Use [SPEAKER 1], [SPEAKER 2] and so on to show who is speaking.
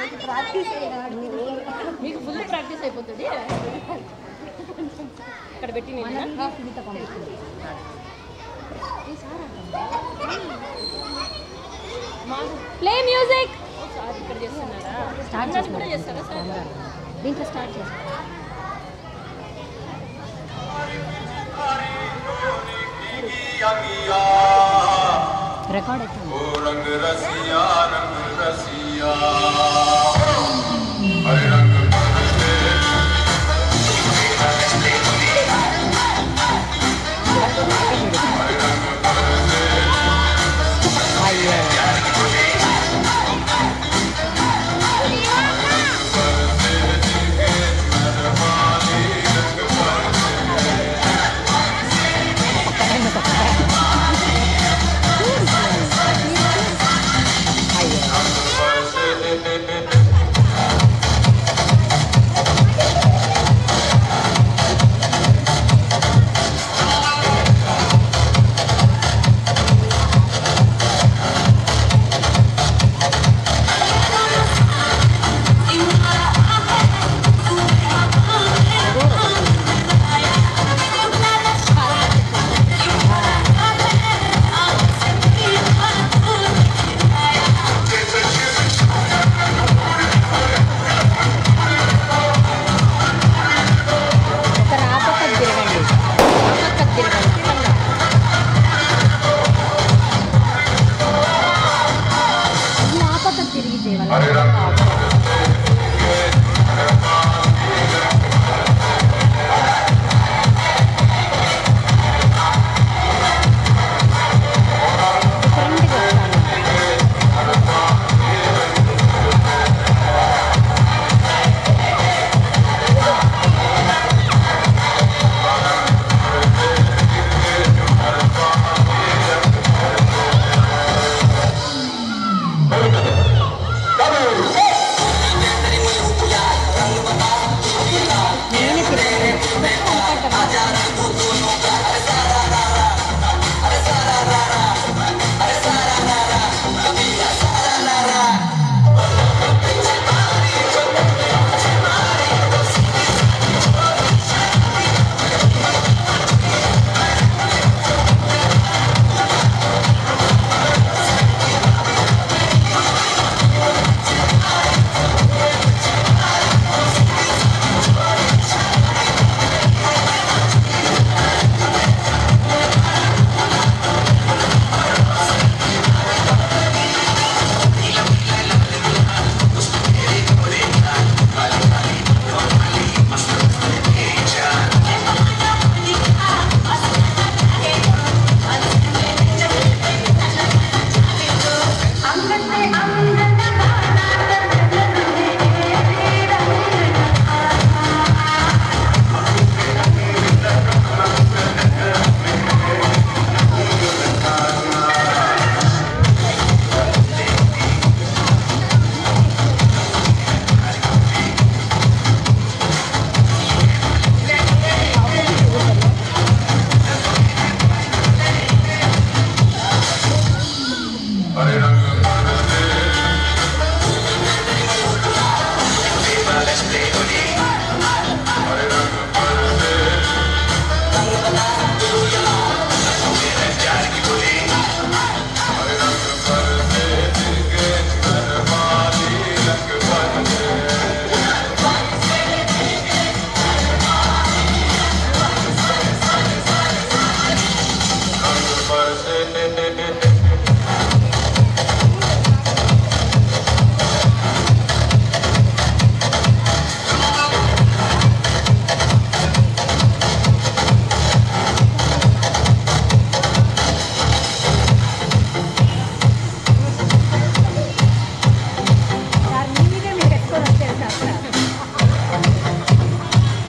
[SPEAKER 1] practice అయినాడు
[SPEAKER 2] మీకు full practice అయిపోతుంది ఇక్కడ పెట్టి నేను
[SPEAKER 1] సునీత పంపిస్తుంది
[SPEAKER 2] ప్లే మ్యూజిక్ సార్ ఇక్కడ చేస్తున్నారా
[SPEAKER 1] స్టార్ట్
[SPEAKER 2] అన్నది కూడా చేస్తారా సార్
[SPEAKER 1] దీంట్లో స్టార్ట్ చేస్తాం రికార్డ్ అవుతుంది
[SPEAKER 3] ओ रंग रसिया रंग रसिया हरे रंग बरसे
[SPEAKER 1] ఒకరు ఆ పక్కకు తిరగండి ఆ పక్కకు తిరగండి ఇది ఆ పక్కకు తిరిగి చేయాలి ఫ్రెండ్కి వస్తాను నేనే తిరగను కంఫర్టబుల్
[SPEAKER 4] అంగతే అంగ